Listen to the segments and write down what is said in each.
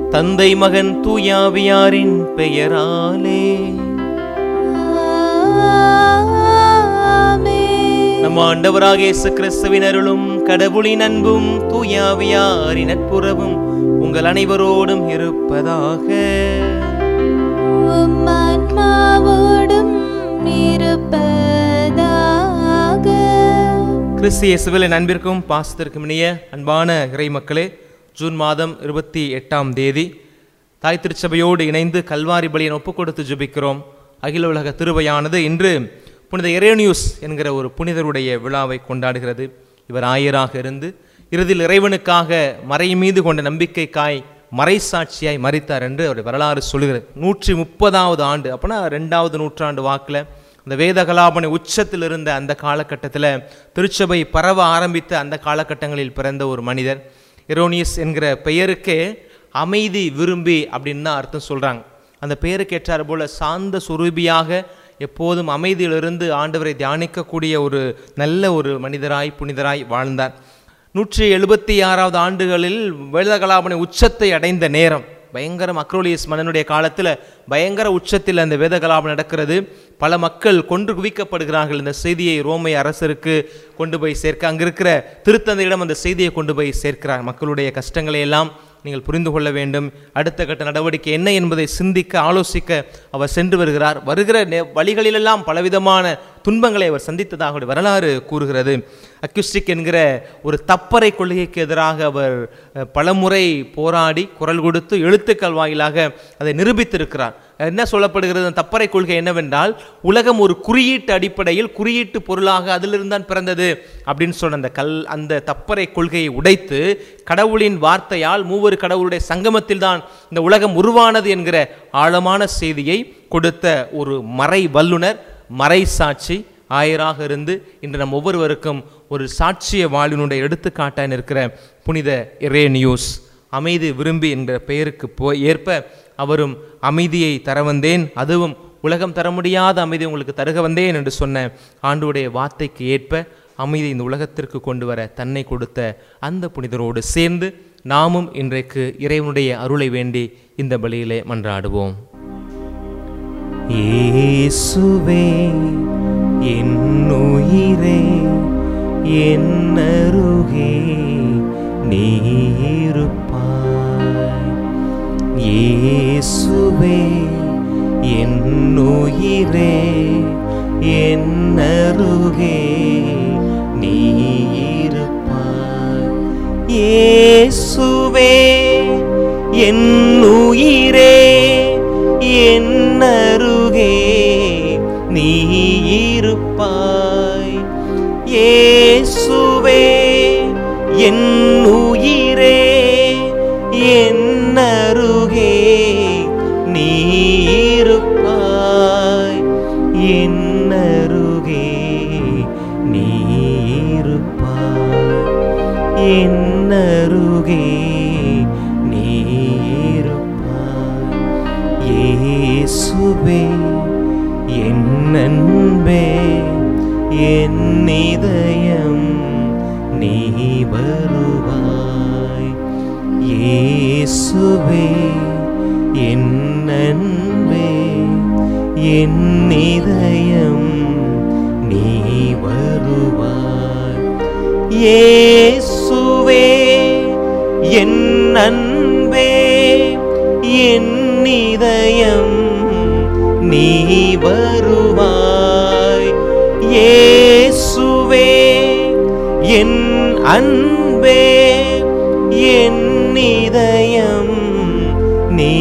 தந்தை மகன் தூயாவியாரின் பெயராலே ஆமென். நம் ஆண்டவராக இயேசு கிறிஸ்துவின் அருளும் கடவுளின் அன்பும் தூயாவியாரின் நட்புறவும் உங்கள் அனைவரோடும் இருப்பதாக உம் ஆன்மாவோடும் இருப்பதாக கிறிஸ்து இயேசுவில் அன்பிற்கும் பாசத்திற்கும் இணைய அன்பான இறை மக்களே ஜூன் மாதம் இருபத்தி எட்டாம் தேதி தாய் திருச்சபையோடு இணைந்து கல்வாரி பலியன் ஒப்புக் கொடுத்து ஜெபிக்கிறோம் அகில உலக திருவையானது இன்று புனித எரேனியூஸ் என்கிற ஒரு புனிதருடைய விழாவை கொண்டாடுகிறது இவர் ஆயராக இருந்து இறுதியில் இறைவனுக்காக மறை மீது கொண்ட நம்பிக்கைக்காய் மறைசாட்சியாய் மறித்தார் என்று அவருடைய வரலாறு சொல்கிறது நூற்றி முப்பதாவது ஆண்டு அப்போனா ரெண்டாவது நூற்றாண்டு வாக்கில் அந்த வேதகலாபனை உச்சத்தில் இருந்த அந்த காலகட்டத்தில் திருச்சபை பரவ ஆரம்பித்த அந்த காலகட்டங்களில் பிறந்த ஒரு மனிதர் எரோனியஸ் என்கிற பெயருக்கே அமைதி விரும்பி அப்படின்னு தான் அர்த்தம் சொல்கிறாங்க அந்த பெயருக்கு ஏற்றார் போல சாந்த சுரூபியாக எப்போதும் அமைதியிலிருந்து ஆண்டவரை தியானிக்கக்கூடிய ஒரு நல்ல ஒரு மனிதராய் புனிதராய் வாழ்ந்தார் நூற்றி எழுபத்தி ஆறாவது ஆண்டுகளில் வேதகலாபனை உச்சத்தை அடைந்த நேரம் பயங்கர அக்ரோலியஸ் மன்னனுடைய காலத்தில் பயங்கர உச்சத்தில் அந்த வேதகலாபம் நடக்கிறது பல மக்கள் கொன்று குவிக்கப்படுகிறார்கள் இந்த செய்தியை ரோமை அரசருக்கு கொண்டு போய் சேர்க்க அங்கே இருக்கிற திருத்தந்தையிடம் அந்த செய்தியை கொண்டு போய் சேர்க்கிறார் மக்களுடைய கஷ்டங்களை எல்லாம் நீங்கள் புரிந்து கொள்ள வேண்டும் அடுத்த கட்ட நடவடிக்கை என்ன என்பதை சிந்திக்க ஆலோசிக்க அவர் சென்று வருகிறார் வருகிற நே- வழிகளிலெல்லாம் பலவிதமான துன்பங்களை அவர் சந்தித்ததாக அவருடைய வரலாறு கூறுகிறது அக்யூஸ்டிக் என்கிற ஒரு தப்பறை கொள்கைக்கு எதிராக அவர் அஹ், பலமுறை போராடி குரல் கொடுத்து எழுத்துக்கள் வாயிலாக அதை நிரூபித்திருக்கிறார் என்ன சொல்லப்படுகிறது அந்த தப்பறை கொள்கை என்னவென்றால் உலகம் ஒரு குறியீட்டு அடிப்படையில் குறியீட்டு பொருளாக அதிலிருந்து தான் பிறந்தது அப்படின்னு சொன்ன அந்த கல் அந்த தப்பறை கொள்கையை உடைத்து கடவுளின் வார்த்தையால் மூவர் கடவுளுடைய சங்கமத்தில் தான் இந்த உலகம் உருவானது என்கிற ஆழமான செய்தியை கொடுத்த ஒரு மறை வல்லுனர் மறை சாட்சி ஆயராக இருந்து இன்று நம் ஒவ்வொருவருக்கும் ஒரு சாட்சிய வாழ்வினுடைய எடுத்துக்காட்டாக இருக்கிற புனித இரேனியூஸ் அமைதி விரும்பி என்கிற பெயருக்கு போ ஏற்ப அவரும் அமைதியை தர வந்தேன் அதுவும் உலகம் தர முடியாத அமைதி உங்களுக்கு தருக வந்தேன் என்று சொன்ன ஆண்டுடைய வார்த்தைக்கு ஏற்ப அமைதி இந்த உலகத்திற்கு கொண்டு வர தன்னை கொடுத்த அந்த புனிதரோடு சேர்ந்து நாமும் இன்றைக்கு இறைவனுடைய அருளை வேண்டி இந்த பலியிலே மன்றாடுவோம் இயேசுவே என் உயிரே என் அருகே நீ இருப்பாய் இயேசுவே என் உயிரே என் அருகே நீ இருப்பாய் இயேசுவே என் உயிரே என் அருகே நீ இருப்பாய் இயேசுவே என் உயிரே என் அருகே நீ இருப்பாய் என் அருகே நீ இருப்பாய் என் அருகே நீ இருப்பாய் இயேசுவே என் அன்பே என் இதயம் நீ வருவாய் இயேசுவே என் அன்பே என் இதயம் நீ வருவாய் இயேசுவே என் அன்பே என் இதயம் நீ வருவாய் இயேசுவே என் அன்பே என் இதயம் நீ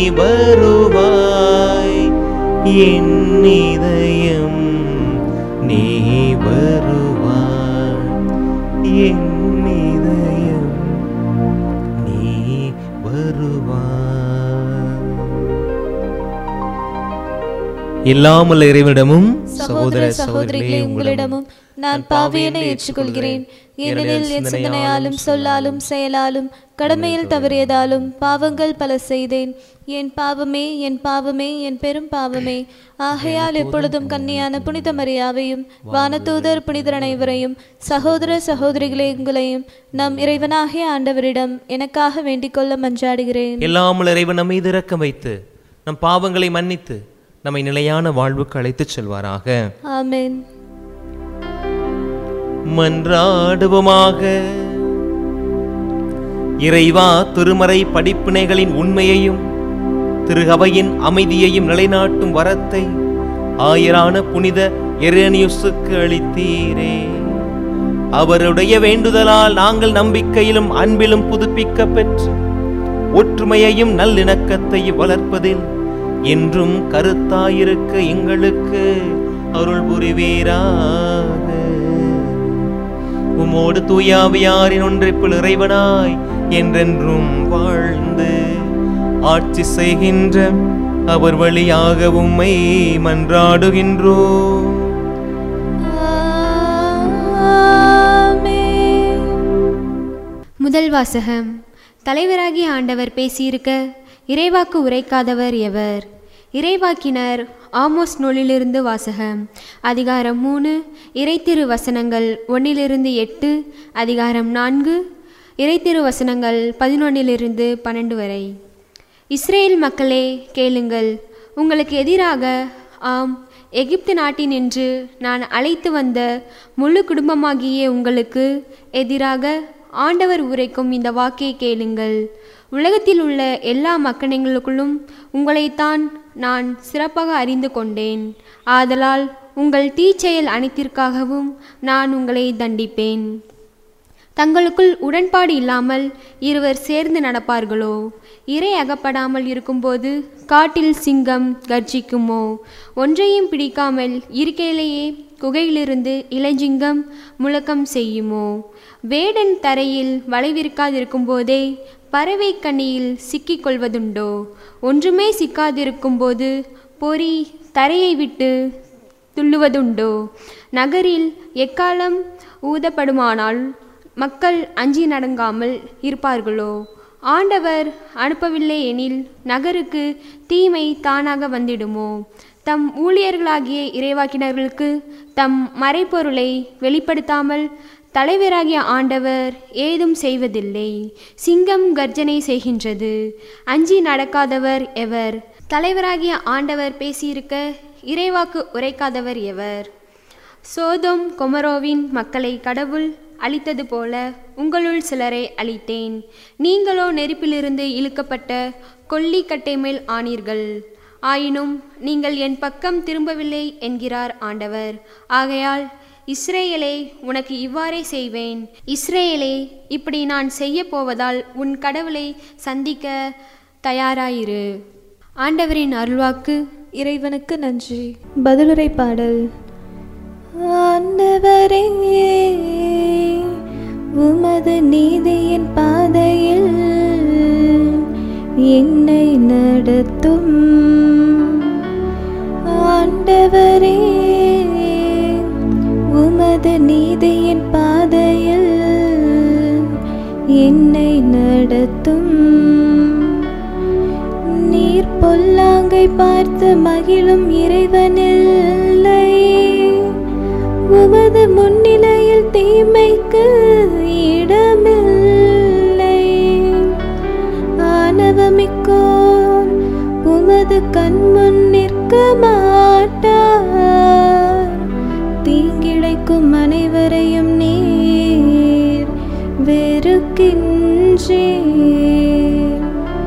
வருவாய் என் இதயம் நீ வருவாய் என் இதயம் நீ வருவாய் எல்லாமல்ல இறைவனிடமும் சகோதர சகோதரிகளே உங்களிடமும் நான் பாவியனை ஏற்றுக்கொள்கிறேன் ஏனெனில் என் சிந்தனையாலும் சொல்லாலும் செயலாலும் கடமையில் தவறியதாலும் பாவங்கள் பல செய்தேன் என் பாவமே என் பாவமே என் பெரும் பாவமே ஆகையால் எப்பொழுதும் கன்னியான புனித மரியாவையும் வானதூதர் புனிதர் அனைவரையும் சகோதர சகோதரிகளே உங்களையும் நம் இறைவனாகிய ஆண்டவரிடம் எனக்காக வேண்டிக் கொள்ள மன்றாடுகிறேன் எல்லாமல்ல இறைவன் நம்மை இரக்கம் வைத்து நம் பாவங்களை மன்னித்து நம்மை நிலையான வாழ்வுக்கு அழைத்துச் செல்வாராக ஆமென் மன்றாடுவோமாக இறைவா திருமறை படிப்பினைகளின் உண்மையையும் திருகவையின் அமைதியையும் நிலைநாட்டும் வரத்தை ஆயரான புனித எரேனியுஸுக்கு அளித்தீரே அவருடைய வேண்டுதலால் நாங்கள் நம்பிக்கையிலும் அன்பிலும் புதுப்பிக்க பெற்று ஒற்றுமையையும் நல்லிணக்கத்தையும் வளர்ப்பதில் என்றும் கருத்தாயிருக்க எங்களுக்கு அருள் புரிவீராக உமோடு தூயாவியாரின் ஒன்றைப்பில் இறைவனாய் என்றென்றும் வாழ்ந்து ஆட்சி செய்கின்ற அவர் வழியாக உம்மை மன்றாடுகின்றோ ஆமென் முதல் வாசகம் தலைவராகிய ஆண்டவர் பேசியிருக்க இறைவாக்கு உரைக்காதவர் எவர் இறைவாக்கினர் ஆமோஸ் நூலிலிருந்து வாசகம் அதிகாரம் மூணு இறைத்திரு வசனங்கள் ஒன்னிலிருந்து எட்டு அதிகாரம் நான்கு இறைத்திரு வசனங்கள் பதினொன்னிலிருந்து பன்னெண்டு வரை இஸ்ரேல் மக்களே கேளுங்கள் உங்களுக்கு எதிராக ஆம் எகிப்து நாட்டினின்று நான் அழைத்து வந்த முழு குடும்பமாகிய உங்களுக்கு எதிராக ஆண்டவர் உரைக்கும் இந்த வாக்கை கேளுங்கள் உலகத்தில் உள்ள எல்லா மக்களுக்குள்ளும் உங்களைத்தான் நான் சிறப்பாக அறிந்து கொண்டேன் ஆதலால் உங்கள் தீச்செயல் அனைத்திற்காகவும் நான் உங்களை தண்டிப்பேன் தங்களுக்குள் உடன்பாடு இல்லாமல் இருவர் சேர்ந்து நடப்பார்களோ இறை அகப்படாமல் இருக்கும்போது காட்டில் சிங்கம் கர்ஜிக்குமோ ஒன்றையும் பிடிக்காமல் இருக்கையிலேயே குகையிலிருந்து இளஞ்சிங்கம் முழக்கம் செய்யுமோ வேடன் தரையில் வளைவிருக்காதிருக்கும் போதே பறவை கண்ணியில் சிக்கிக் கொள்வதுண்டோ ஒன்றுமே சிக்காதிருக்கும்போது பொறி தரையை விட்டு துள்ளுவதுண்டோ நகரில் எக்காலம் ஊதப்படுமானால் மக்கள் அஞ்சி நடங்காமல் இருப்பார்களோ ஆண்டவர் அனுப்பவில்லை எனில் நகருக்கு தீமை தானாக வந்திடுமோ தம் ஊழியர்களாகிய இறைவாக்கினர்களுக்கு தம் மறைப்பொருளை வெளிப்படுத்தாமல் தலைவராகிய ஆண்டவர் ஏதும் செய்வதில்லை சிங்கம் கர்ஜனை செய்கின்றது அஞ்சி நடக்காதவர் எவர் தலைவராகிய ஆண்டவர் பேசியிருக்க இறைவாக்கு உரைக்காதவர் எவர் சோதோம் கொமரோவின் மக்களை கடவுள் அழித்தது போல உங்களுள் சிலரை அழித்தேன் நீங்களோ நெருப்பிலிருந்து இழுக்கப்பட்ட கொல்லிக்கட்டை மேல் ஆனீர்கள் ஆயினும் நீங்கள் என் பக்கம் திரும்பவில்லை என்கிறார் ஆண்டவர் ஆகையால் இஸ்ரேலே உனக்கு இவ்வாறே செய்வேன் இஸ்ரேலே இப்படி நான் செய்ய போவதால் உன் கடவுளை சந்திக்க தயாராயிரு ஆண்டவரின் அருள்வாக்கு இறைவனுக்கு நன்றி பதிலுரை பாடல் ஆண்டவரே உமது நீதியின் பாதையில் என்னை நடத்தும் ஆண்டவரே உமது நீதியின் பாதையில் என்னை நடத்தும் நீர் பொல்லாங்கை பார்த்து மகிழும் இறைவனில்லை உமது முன்னிலையில் தீமைக்கு இடமில்லை ஆணவமிக்கோர் உமது கண்முன் நிற்க மாட்டார் தீங்கிழைக்கும் அனைவரையும் நீர் வெறுக்கின்றீர்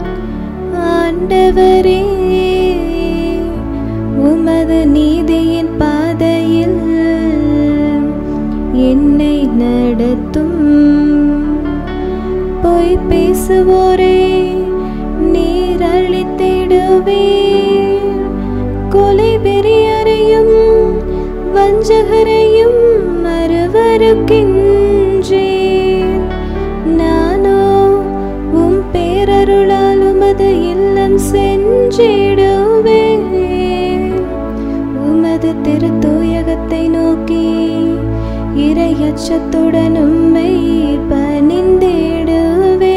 ஆண்டவரே உமது நீதியின் பாதையில் என்னை நடத்தும் பொய் பேசுவோரே நீர் அழித்திடுவே கொலை வெறியரையும் வஞ்சகரையும் மறுவருக்கின்றேன் நானோ உம் பேரருளால் உமது இல்லம் சென்றிடுவேன் அச்சத்துடன் உம்மை பணிந்திடுவே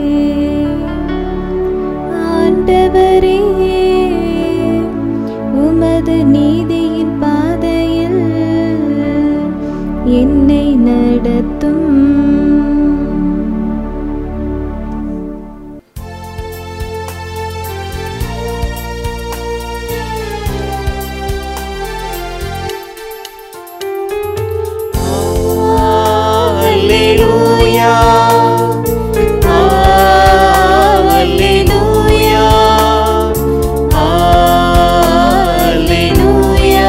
ஆண்டவரே உமது நீதியின் பாதையில் என்னை நடத்தும் Alleluia. Alleluia. Alleluia.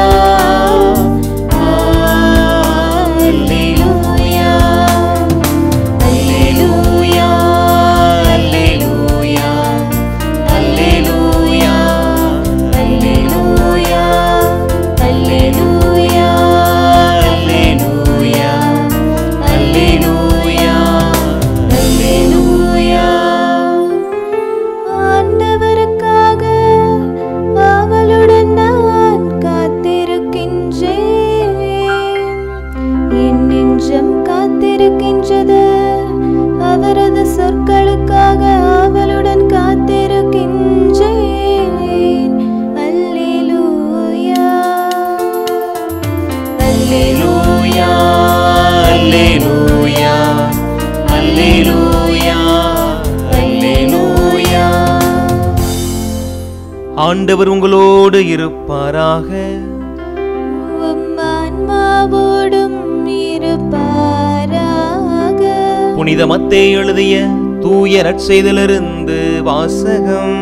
Alleluia. Alleluia. Alleluia. Alleluia. Alleluia. Alleluia. Alleluia. Alleluia. Alleluia. ஆண்டவருக்காக ஆவலுடன் நான் காத்திருக்கின்றேன் என் நெஞ்சம் காத்திருக்கின்றது அவரது சொற்களுக்காக ஆவலுடன் காத்திருக்கின்றேன் அல்லேலூயா Alleluia. Alleluia. Alleluia. Alleluia. ஆண்டவர் உங்களோடு இருப்பாராக உம் ஆன்மாவோடும் இருப்பாராக புனித மத்தே எழுதிய தூய நற்செய்திலிருந்து வாசகம்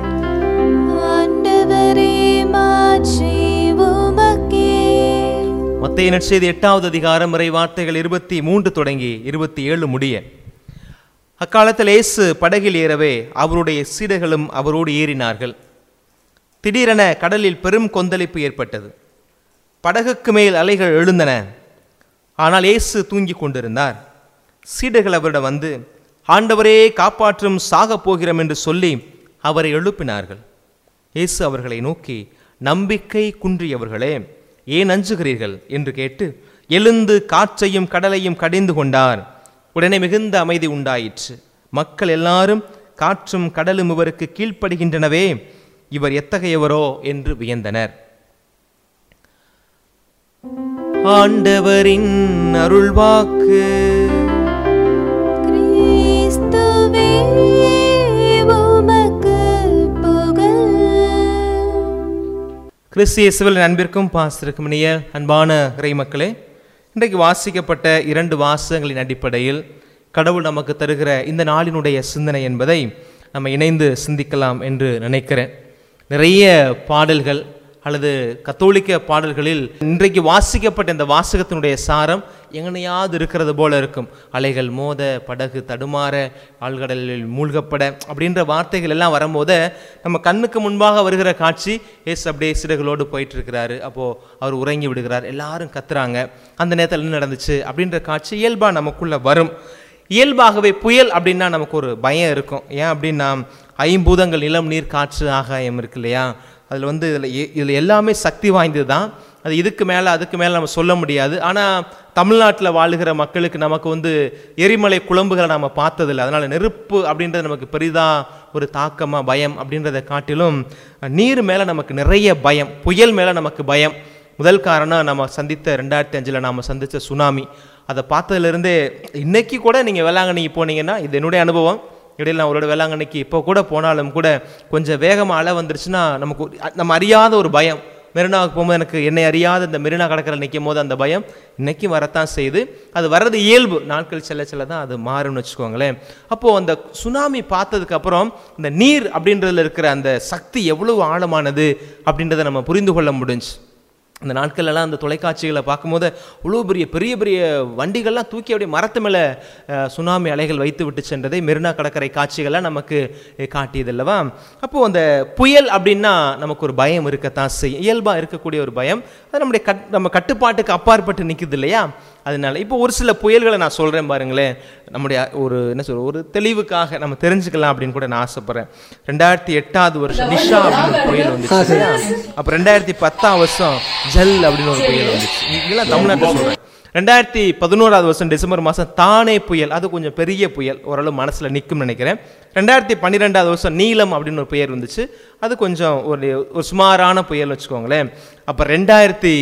ஆண்டவரே மாட்சி உமக்கே மத்தேய நற்செய்தி எட்டாவது அதிகாரம் இறை வார்த்தைகள் இருபத்தி மூன்று தொடங்கி இருபத்தி ஏழு முடிய அக்காலத்தில் இயேசு படகில் ஏறவே அவருடைய சீடர்களும் அவரோடு ஏறினார்கள் திடீரென கடலில் பெரும் கொந்தளிப்பு ஏற்பட்டது படகுக்கு மேல் அலைகள் எழுந்தன ஆனால் இயேசு தூங்கிக் கொண்டிருந்தார் சீடர்கள் அவரிடம் வந்து ஆண்டவரே காப்பாற்றும் சாகப் போகிறோம் என்று சொல்லி அவரை எழுப்பினார்கள் இயேசு அவர்களை நோக்கி நம்பிக்கை குன்றியவர்களே ஏன் அஞ்சுகிறீர்கள் என்று கேட்டு எழுந்து காற்றையும் கடலையும் கடிந்து கொண்டார் உடனே மிகுந்த அமைதி உண்டாயிற்று மக்கள் எல்லாரும் காற்றும் கடலும் இவருக்கு கீழ்ப்படுகின்றனவே இவர் எத்தகையவரோ என்று வியந்தனர் ஆண்டவரின் அருள்வாக்கு கிறிஸ்துவே உமக்கு புகழ் கிறிஸ்து இயேசுவில் அன்பிற்கும் பாஸ்திருக்கும் இனிய அன்பான இறை மக்களே இன்றைக்கு வாசிக்கப்பட்ட இரண்டு வாசகங்களின் அடிப்படையில் கடவுள் நமக்கு தருகிற இந்த நாளினுடைய சிந்தனை என்பதை நம்ம இணைந்து சிந்திக்கலாம் என்று நினைக்கிறேன் நிறைய பாடல்கள் அல்லது கத்தோலிக்க பாடல்களில் இன்றைக்கு வாசிக்கப்பட்ட இந்த வாசகத்தினுடைய சாரம் எங்கனையாவது இருக்கிறது போல இருக்கும் அலைகள் மோத படகு தடுமாற ஆழ்கடலில் மூழ்கப்பட அப்படின்ற வார்த்தைகள் எல்லாம் வரும்போது நம்ம கண்ணுக்கு முன்பாக வருகிற காட்சி ஏசு அப்படியே சிறகுகளோடு போயிட்டு இருக்கிறாரு அப்போ அவர் உறங்கி விடுகிறார் எல்லாரும் கத்துறாங்க அந்த நேரத்தில் என்ன நடந்துச்சு அப்படின்ற காட்சி இயல்பா நமக்குள்ள வரும் இயல்பாகவே புயல் அப்படின்னா நமக்கு ஒரு பயம் இருக்கும் ஏன் அப்படின்னா ஐம்பூதங்கள் நிலம் நீர் காற்று ஆகாயம் இருக்கு இல்லையா அதில் வந்து இதில் இதில் எல்லாமே சக்தி வாய்ந்தது தான் அது இதுக்கு மேலே அதுக்கு மேலே நம்ம சொல்ல முடியாது ஆனால் தமிழ்நாட்டில் வாழுகிற மக்களுக்கு நமக்கு வந்து எரிமலை குழம்புகளை நம்ம பார்த்ததில்லை அதனால் நெருப்பு அப்படின்றது நமக்கு பெரிதாக ஒரு தாக்கமாக பயம் அப்படின்றத காட்டிலும் நீர் மேலே நமக்கு நிறைய பயம் புயல் மேலே நமக்கு பயம் முதல் காரணம் நம்ம சந்தித்த ரெண்டாயிரத்தி அஞ்சில் நாம் சந்தித்த சுனாமி அதை பார்த்ததுலேருந்தே இன்னைக்கு கூட நீங்கள் வேளாங்கண்ணிக்கு போனீங்கன்னா இது என்னுடைய அனுபவம் இடையில நான் அவரோட வேளாங்கண்ணிக்கு இப்போ கூட போனாலும் கூட கொஞ்சம் வேகமாக அலை வந்துருச்சுன்னா நமக்கு ஒரு- நம்ம அறியாத ஒரு பயம் மெரினாவுக்கு போகும்போது எனக்கு என்னை அறியாத இந்த மெரினா கடற்கரை நிற்கும் போது அந்த பயம் இன்னைக்கும் வரத்தான் செய்யுது அது வர்றது இயல்பு நாட்கள் செல்ல செல்ல தான் அது மாறும்னு வச்சுக்கோங்களேன் அப்போது அந்த சுனாமி பார்த்ததுக்கு அப்புறம் இந்த நீர் அப்படின்றதுல இருக்கிற அந்த சக்தி எவ்வளவு ஆழமானது அப்படின்றத நம்ம புரிந்து கொள்ள முடிஞ்சு அந்த நாட்களெல்லாம் அந்த தொலைக்காட்சிகளை பார்க்கும்போது அவ்வளோ பெரிய பெரிய பெரிய வண்டிகள்லாம் தூக்கி அப்படியே மரத்து மேலே அஹ், சுனாமி அலைகள் வைத்து விட்டு சென்றதை மெரினா கடற்கரை காட்சிகள்லாம் நமக்கு அஹ், காட்டியது அல்லவா அப்போது அந்த புயல் அப்படின்னா நமக்கு ஒரு பயம் இருக்கத்தான் செய்யும் இயல்பாக இருக்கக்கூடிய ஒரு பயம் அது நம்முடைய கட் நம்ம கட்டுப்பாட்டுக்கு அப்பாற்பட்டு நிற்குது இல்லையா அதனால இப்போ ஒரு சில புயல்களை நான் சொல்கிறேன் பாருங்களேன் நம்முடைய ஒரு என்ன சொல்ற ஒரு தெளிவுக்காக நம்ம தெரிஞ்சுக்கலாம் அப்படின்னு கூட நான் ஆசைப்படுறேன் ரெண்டாயிரத்தி எட்டாவது வருஷம் நிஷா அப்படின்னு ஒரு புயல் வந்துச்சு இல்லையா? அப்போ ரெண்டாயிரத்தி பத்தாம் வருஷம் ஜல் அப்படின்னு ஒரு புயல் வந்துச்சு இதெல்லாம் தமிழ்நாட்டில் சொல்கிறேன் ரெண்டாயிரத்தி பதினோராவது வருஷம் டிசம்பர் மாதம் தானே புயல் அது கொஞ்சம் பெரிய புயல் ஓரளவு மனசில் நிற்கும்னு நினைக்கிறேன் ரெண்டாயிரத்தி பன்னிரெண்டாவது வருஷம் நீலம் அப்படின்னு ஒரு பெயர் வந்துச்சு அது கொஞ்சம் ஒரு ஒரு சுமாரான புயல் வச்சுக்கோங்களேன் அப்போ ரெண்டாயிரத்தி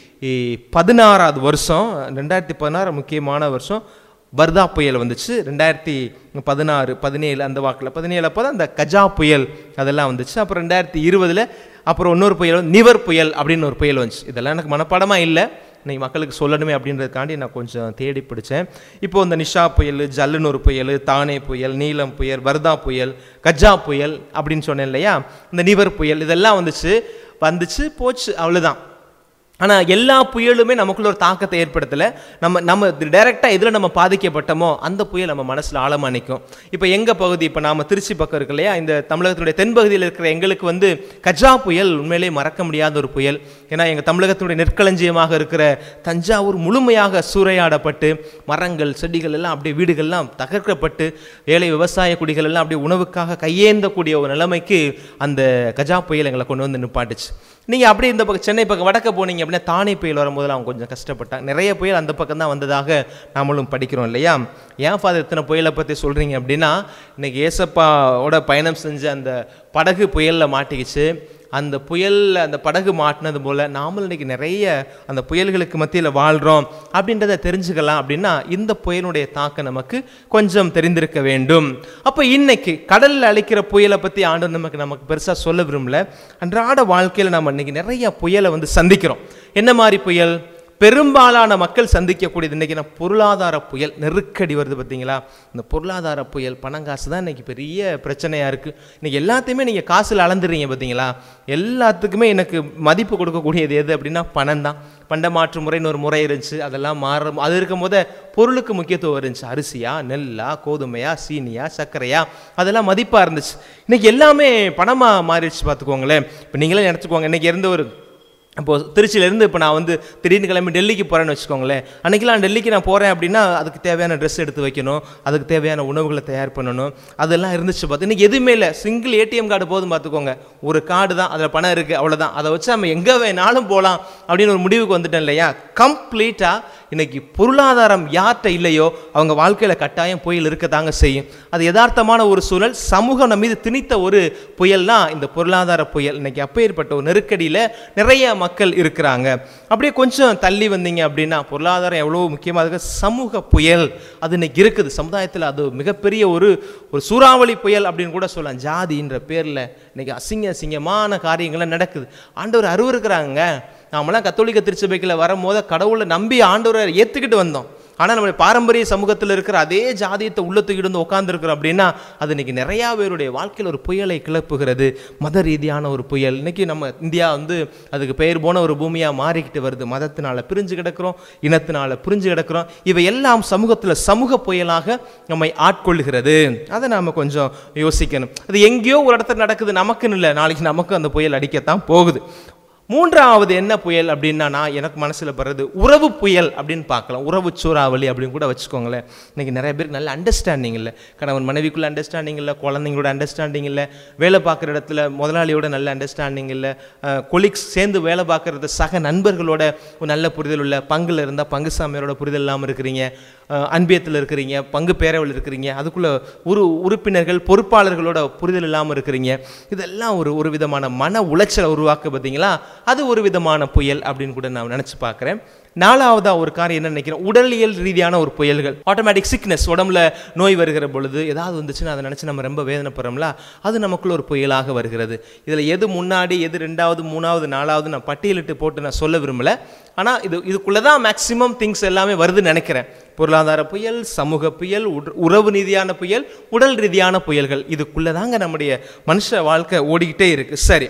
பதினாறாவது வருஷம் ரெண்டாயிரத்தி பதினாறு முக்கியமான வருஷம் வர்தா புயல் வந்துச்சு ரெண்டாயிரத்தி பதினாறு பதினேழு அந்த வாக்கில் பதினேழு அப்போ தான் அந்த கஜா புயல் அதெல்லாம் வந்துச்சு அப்புறம் ரெண்டாயிரத்தி இருபதில் அப்புறம் இன்னொரு புயல் வந்து நிவர் புயல் அப்படின்னு ஒரு புயல் வந்துச்சு இதெல்லாம் எனக்கு மனப்பாடமாக இல்லை இன்னைக்கு மக்களுக்கு சொல்லணுமே அப்படின்றதுக்காண்டி நான் கொஞ்சம் தேடி பிடிச்சேன் இப்போ இந்த நிஷா புயல் ஜல்லுனூர் புயல் தானே புயல் நீலம் புயல் வர்தா புயல் கஜா புயல் அப்படின்னு சொன்னேன் இல்லையா இந்த நிவர் புயல் இதெல்லாம் வந்துச்சு வந்துச்சு போச்சு அவ்வளோதான் ஆனால் எல்லா புயலுமே நமக்குள்ள ஒரு தாக்கத்தை ஏற்படுத்தலை நம்ம நம்ம டைரெக்டாக எதில் நம்ம பாதிக்கப்பட்டோமோ அந்த புயல் நம்ம மனசில் ஆழமாக நிற்கும் இப்போ எங்கள் பகுதி இப்போ நாம திருச்சி பக்கம் இருக்கு இல்லையா இந்த தமிழகத்தினுடைய தென்பகுதியில் இருக்கிற எங்களுக்கு வந்து கஜா புயல் உண்மையிலேயே மறக்க முடியாத ஒரு புயல் ஏன்னா எங்கள் தமிழகத்தினுடைய நெற்களஞ்சியமாக இருக்கிற தஞ்சாவூர் முழுமையாக சூறையாடப்பட்டு மரங்கள் செடிகள் எல்லாம் அப்படியே வீடுகள்லாம் தகர்க்கப்பட்டு ஏழை விவசாய குடிகள் எல்லாம் அப்படியே உணவுக்காக கையேந்தக்கூடிய ஒரு நிலைமைக்கு அந்த கஜா புயல் எங்களை கொண்டு வந்து நிப்பாட்டுச்சு நீங்கள் அப்படியே இந்த பக்கம் சென்னை பக்கம் வடக்க போனீங்க அப்படின்னா தானே புயல் வரும்போது அவங்க கொஞ்சம் கஷ்டப்பட்டாங்க நிறைய புயல் அந்த பக்கம் தான் வந்ததாக நாமளும் படிக்கிறோம் இல்லையா ஏன் ஃபாதர் இத்தனை புயலை பற்றி சொல்கிறீங்க அப்படின்னா இன்னைக்கு ஏசப்பாவோட பயணம் செஞ்ச அந்த படகு புயலில் மாட்டிக்கிச்சு அந்த புயலில் அந்த படகு மாட்டினது போல் நாமளும் இன்னைக்கு நிறைய அந்த புயல்களுக்கு மத்தியில் வாழ்கிறோம் அப்படின்றத தெரிஞ்சுக்கலாம் அப்படின்னா இந்த புயலுடைய தாக்கம் நமக்கு கொஞ்சம் தெரிந்திருக்க வேண்டும் அப்போ இன்னைக்கு கடலில் அழிக்கிற புயலை பற்றி ஆண்டு நமக்கு நமக்கு பெருசாக சொல்ல விரும்பல அன்றாட வாழ்க்கையில் நம்ம இன்னைக்கு நிறைய புயலை வந்து சந்திக்கிறோம் என்ன மாதிரி புயல் பெரும்பாலான மக்கள் சந்திக்கக்கூடியது இன்றைக்கி நான் பொருளாதார புயல் நெருக்கடி வருது பார்த்தீங்களா இந்த பொருளாதார புயல் பணங்காசு தான் இன்றைக்கி பெரிய பிரச்சனையாக இருக்குது இன்றைக்கி எல்லாத்தையுமே நீங்கள் காசில் அளந்துடுறீங்க பார்த்தீங்களா எல்லாத்துக்குமே எனக்கு மதிப்பு கொடுக்கக்கூடியது எது அப்படின்னா பணம் தான் பண்டமாற்று முறைன்னு ஒரு முறை இருந்துச்சு அதெல்லாம் மாற அது இருக்கும் போதே பொருளுக்கு முக்கியத்துவம் இருந்துச்சு அரிசியா நெல்லா கோதுமையா சீனியா சர்க்கரையா அதெல்லாம் மதிப்பாக இருந்துச்சு இன்றைக்கி எல்லாமே பணமாக மாறிடுச்சு பார்த்துக்கோங்களேன் இப்போ நீங்களே நினச்சிக்கோங்க இன்றைக்கி இருந்த ஒரு இப்போது திருச்சியிலேருந்து இப்போ நான் வந்து திடீர்னு கிளம்பி டெல்லிக்கு போகிறேன்னு வச்சுக்கோங்களேன் அன்றைக்கெலாம் டெல்லிக்கு நான் போகிறேன் அப்படின்னா அதுக்கு தேவையான ட்ரெஸ் எடுத்து வைக்கணும் அதுக்கு தேவையான உணவுகளை தயார் பண்ணணும் அதெல்லாம் இருந்துச்சு பார்த்து இன்றைக்கி எதுவுமே இல்லை சிங்கிள் ஏடிஎம் கார்டு போதும் பார்த்துக்கோங்க ஒரு கார்டு தான் அதில் பணம் இருக்குது அவ்வளோதான் அதை வச்சு நம்ம எங்கே வேணாலும் போகலாம் அப்படின்னு ஒரு முடிவுக்கு வந்துட்டேன் இல்லையா கம்ப்ளீட்டாக இன்னைக்கு பொருளாதாரம் யார்கிட்ட இல்லையோ அவங்க வாழ்க்கையில் கட்டாயம் புயல் இருக்க தாங்க செய்யும் அது யதார்த்தமான ஒரு சூழல் சமூகம் நம்ம மீது திணித்த ஒரு புயல்னா இந்த பொருளாதார புயல் இன்னைக்கு அப்பேற்பட்ட ஒரு நெருக்கடியில் நிறைய மக்கள் இருக்கிறாங்க அப்படியே கொஞ்சம் தள்ளி வந்தீங்க அப்படின்னா பொருளாதாரம் எவ்வளோ முக்கியமாக இருக்கு சமூக புயல் அது இன்னைக்கு இருக்குது சமுதாயத்தில் அது மிகப்பெரிய ஒரு ஒரு சூறாவளி புயல் அப்படின்னு கூட சொல்லலாம் ஜாதின்ற பேரில் இன்னைக்கு அசிங்க அசிங்கமான காரியங்கள்லாம் நடக்குது ஆண்டவர் அருவருக்கிறாங்க நாமெல்லாம் கத்தோலிக்க திருச்சபைக்கில் வரும்போது கடவுளை நம்பி ஆண்டவரை ஏற்றுக்கிட்டு வந்தோம் ஆனால் நம்முடைய பாரம்பரிய சமூகத்தில் இருக்கிற அதே ஜாதியத்தை உள்ள தூக்கிட்டு வந்து உட்காந்துருக்கிறோம் அப்படின்னா அது இன்னைக்கு நிறையா பேருடைய வாழ்க்கையில் ஒரு புயலை கிளப்புகிறது மத ரீதியான ஒரு புயல் இன்னைக்கு நம்ம இந்தியா வந்து அதுக்கு பெயர் போன ஒரு பூமியாக மாறிக்கிட்டு வருது மதத்தினால பிரிஞ்சு கிடக்கிறோம் இனத்தினால பிரிஞ்சு கிடக்கிறோம் இவை எல்லாம் சமூகத்தில் சமூக புயலாக நம்மை ஆட்கொள்கிறது அதை நாம் கொஞ்சம் யோசிக்கணும் அது எங்கேயோ ஒரு இடத்துல நடக்குது நமக்குன்னு இல்லை நாளைக்கு நமக்கு அந்த புயல் அடிக்கத்தான் போகுது மூன்றாவது என்ன புயல் அப்படின்னா நான் எனக்கு மனசில் படுறது உறவு புயல் அப்படின்னு பார்க்கலாம் உறவு சூறாவளி அப்படின்னு கூட வச்சுக்கோங்களேன் இன்னைக்கு நிறைய பேருக்கு நல்ல அண்டர்ஸ்டாண்டிங் இல்லை கணவன் மனைவிக்குள்ள அண்டர்ஸ்டாண்டிங் இல்லை குழந்தைங்களோட அண்டர்ஸ்டாண்டிங் இல்லை வேலை பார்க்குற இடத்துல முதலாளியோட நல்ல அண்டர்ஸ்டாண்டிங் இல்லை கொலிக்ஸ் சேர்ந்து வேலை பார்க்குறது சக நண்பர்களோட ஒரு நல்ல புரிதல் உள்ள பங்கில் இருந்தால் பங்கு சாமியாரோட புரிதல் இல்லாமல் இருக்கிறீங்க அன்பியத்தில் இருக்கிறீங்க பங்கு பேரவில் இருக்கிறீங்க அதுக்குள்ள உரு உறுப்பினர்கள் பொறுப்பாளர்களோட புரிதல் இல்லாமல் இருக்கிறீங்க இதெல்லாம் ஒரு ஒரு விதமான மன உளைச்சலை உருவாக்க பார்த்தீங்களா அது ஒரு விதமான புயல் அப்படின்னு கூட நான் நினச்சி பார்க்குறேன் நாலாவதா ஒரு காரியம் என்ன நினைக்கிறேன் உடலியல் ரீதியான ஒரு புயல்கள் ஆட்டோமேட்டிக் சிக்னஸ் உடம்புல நோய் வருகிற பொழுது ஏதாவது வந்துச்சுன்னா அதை நினச்சி நம்ம ரொம்ப வேதனைப்படுறோம்ல அது நமக்குள்ள ஒரு புயலாக வருகிறது இதில் எது முன்னாடி எது ரெண்டாவது மூணாவது நாலாவது நான் பட்டியலிட்டு போட்டு நான் சொல்ல விரும்பல ஆனால் இது இதுக்குள்ளே தான் மேக்சிமம் திங்ஸ் எல்லாமே வருதுன்னு நினைக்கிறேன் பொருளாதார புயல் சமூக புயல் உறவு ரீதியான புயல் உடல் ரீதியான புயல்கள் இதுக்குள்ளே தாங்க நம்முடைய மனுஷ வாழ்க்கை ஓடிக்கிட்டே இருக்கு சரி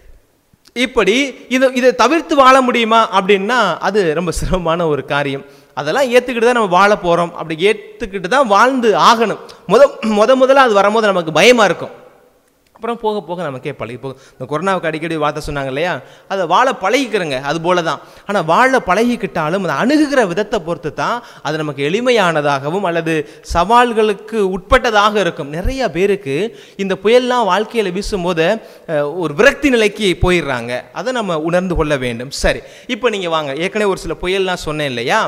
இப்படி இதை இதை தவிர்த்து வாழ முடியுமா அப்படின்னா அது ரொம்ப சிரமமான ஒரு காரியம் அதெல்லாம் ஏற்றுக்கிட்டு தான் நம்ம வாழ போகிறோம் அப்படி ஏற்றுக்கிட்டு தான் வாழ்ந்து ஆகணும் முத முத முதல்ல அது வரும்போது நமக்கு பயமாக இருக்கும் அப்புறம் போக போக நமக்கே பழகி போகும் இந்த கொரோனாவுக்கு அடிக்கடி வார்த்தை சொன்னாங்க இல்லையா அதை வாழ பழகிக்கிறங்க அது போல தான் ஆனால் வாழ பழகிக்கிட்டாலும் அதை அணுகுகிற விதத்தை பொறுத்து தான் அது நமக்கு எளிமையானதாகவும் அல்லது சவால்களுக்கு உட்பட்டதாக இருக்கும் நிறைய பேருக்கு இந்த புயல்லாம் வாழ்க்கையில் வீசும்போது ஒரு விரக்தி நிலைக்கு போயிடுறாங்க அதை நம்ம உணர்ந்து கொள்ள வேண்டும் சரி இப்போ நீங்கள் வாங்க ஏற்கனவே ஒரு சில புயல்லாம் சொன்னேன் இல்லையா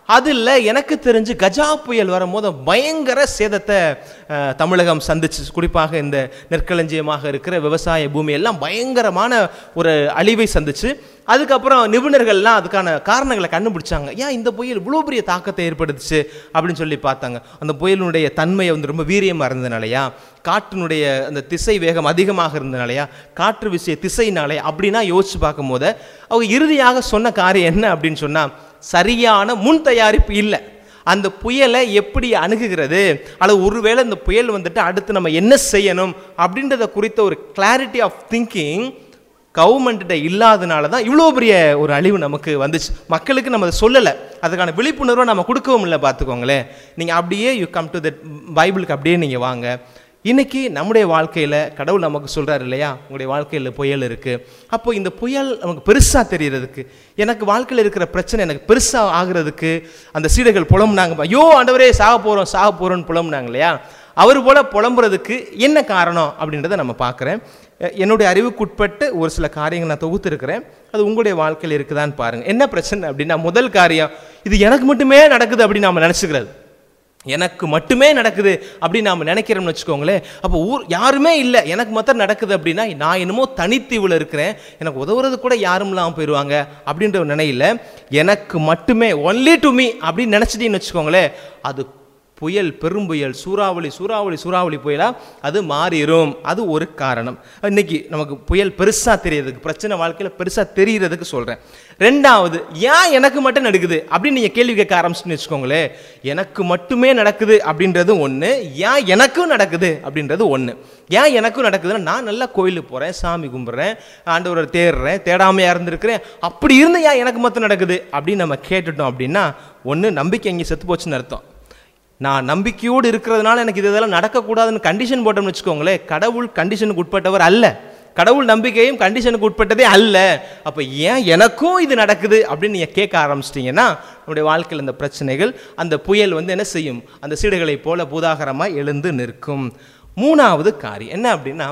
அதில் எனக்கு தெரிஞ்சு கஜா புயல் வரும்போது பயங்கர சேதத்தை அஹ், தமிழகம் சந்திச்சு குறிப்பாக இந்த நெற்களஞ்சியமாக இருக்கிற விவசாய பூமி எல்லாம் பயங்கரமான ஒரு அழிவை சந்திச்சு அதுக்கப்புறம் நிபுணர்கள்லாம் அதுக்கான காரணங்களை கண்டுபிடிச்சாங்க ஏன் இந்த புயல் இவ்வளோ பெரிய தாக்கத்தை ஏற்படுத்துச்சு அப்படின்னு சொல்லி பார்த்தாங்க அந்த புயலினுடைய தன்மை வந்து ரொம்ப வீரியமாக இருந்தனாலயா காற்றினுடைய அந்த திசை வேகம் அதிகமாக இருந்தனாலயா காற்று வீசிய திசைனாலே அப்படின்னா யோசிச்சு பார்க்கும்போது அவங்க இறுதியாக சொன்ன காரியம் என்ன அப்படின்னு சொன்னால் சரியான முன் தயாரிப்பு இல்லை அந்த புயலை எப்படி அணுகுகிறது அல்லது ஒருவேளை இந்த புயல் வந்துட்டு அடுத்து நம்ம என்ன செய்யணும் அப்படின்றத குறித்த ஒரு கிளாரிட்டி ஆஃப் திங்கிங் கவர்மெண்ட்ட இல்லாதனால தான் இவ்வளோ பெரிய ஒரு அழிவு நமக்கு வந்துச்சு மக்களுக்கு நம்ம அதை சொல்லலை அதுக்கான விழிப்புணர்வை நம்ம கொடுக்கவும் இல்லை பார்த்துக்கோங்களேன் நீங்கள் அப்படியே யூ கம் டு தட் பைபிளுக்கு அப்படியே நீங்கள் வாங்க இன்னைக்கு நம்முடைய வாழ்க்கையில் கடவுள் நமக்கு சொல்கிறார் இல்லையா உங்களுடைய வாழ்க்கையில் புயல் இருக்குது அப்போ இந்த புயல் நமக்கு பெருசாக தெரியறதுக்கு எனக்கு வாழ்க்கையில் இருக்கிற பிரச்சனை எனக்கு பெருசாக ஆகுறதுக்கு அந்த சீடர்கள் புலம்புனாங்க ஐயோ ஆண்டவரே சாக போகிறோம் சாக போகிறோன்னு புலம்புனாங்க இல்லையா அவர் போல புலம்புறதுக்கு என்ன காரணம் அப்படின்றத நம்ம பார்க்குறேன் என்னுடைய அறிவுக்குட்பட்டு ஒரு சில காரியங்கள் நான் தொகுத்துருக்கிறேன் அது உங்களுடைய வாழ்க்கையில் இருக்குதான்னு பாருங்கள் என்ன பிரச்சனை அப்படின்னா முதல் காரியம் இது எனக்கு மட்டுமே நடக்குது அப்படின்னு நாம் நினச்சிக்கிறது எனக்கு மட்டுமே நடக்குது அப்படின்னு நாம் நினைக்கிறோம்னு வச்சுக்கோங்களேன் அப்போ ஊர் யாருமே இல்லை எனக்கு மாத்திரம் நடக்குது அப்படின்னா நான் என்னமோ தனித்தீவில் இருக்கிறேன் எனக்கு உதவுறது கூட யாரும் இல்லாமல் போயிடுவாங்க அப்படின்ற ஒரு நினையில் எனக்கு மட்டுமே ஒன்லி டு மீ அப்படின்னு நினச்சிட்டீங்கன்னு வச்சுக்கோங்களேன் அது புயல் பெரும்புயல் சூறாவளி சூறாவளி சூறாவளி புயலா அது மாறிடும் அது ஒரு காரணம் இன்னைக்கு நமக்கு புயல் பெருசாக தெரியறதுக்கு பிரச்சனை வாழ்க்கையில் பெருசாக தெரியறதுக்கு சொல்கிறேன் ரெண்டாவது ஏன் எனக்கு மட்டும் நடக்குது அப்படின்னு நீங்கள் கேள்வி கேட்க ஆரம்பிச்சுன்னு வச்சுக்கோங்களேன் எனக்கு மட்டுமே நடக்குது அப்படின்றது ஒன்று ஏன் எனக்கும் நடக்குது அப்படின்றது ஒன்று ஏன் எனக்கும் நடக்குதுன்னா நான் நல்லா கோயிலுக்கு போகிறேன் சாமி கும்பிட்றேன் ஆண்டவரை தேடுறேன் தேடாமையாக இருந்திருக்கிறேன் அப்படி இருந்து ஏன் எனக்கு மட்டும் நடக்குது அப்படின்னு நம்ம கேட்டுட்டோம் அப்படின்னா ஒன்று நம்பிக்கை இங்கே செத்து போச்சுன்னு அர்த்தம் நான் நம்பிக்கையோடு இருக்கிறதுனால எனக்கு இது இதெல்லாம் நடக்கக்கூடாதுன்னு கண்டிஷன் போட்டோம்னு வச்சுக்கோங்களேன் கடவுள் கண்டிஷனுக்கு உட்பட்டவர் அல்ல கடவுள் நம்பிக்கையும் கண்டிஷனுக்கு உட்பட்டதே அல்ல அப்போ ஏன் எனக்கும் இது நடக்குது அப்படின்னு நீங்கள் கேட்க ஆரம்பிச்சிட்டிங்கன்னா நம்முடைய வாழ்க்கையில் இந்த பிரச்சனைகள் அந்த புயல் வந்து என்ன செய்யும் அந்த சீடுகளைப் போல பூதாகரமாக எழுந்து நிற்கும் மூணாவது காரியம் என்ன அப்படின்னா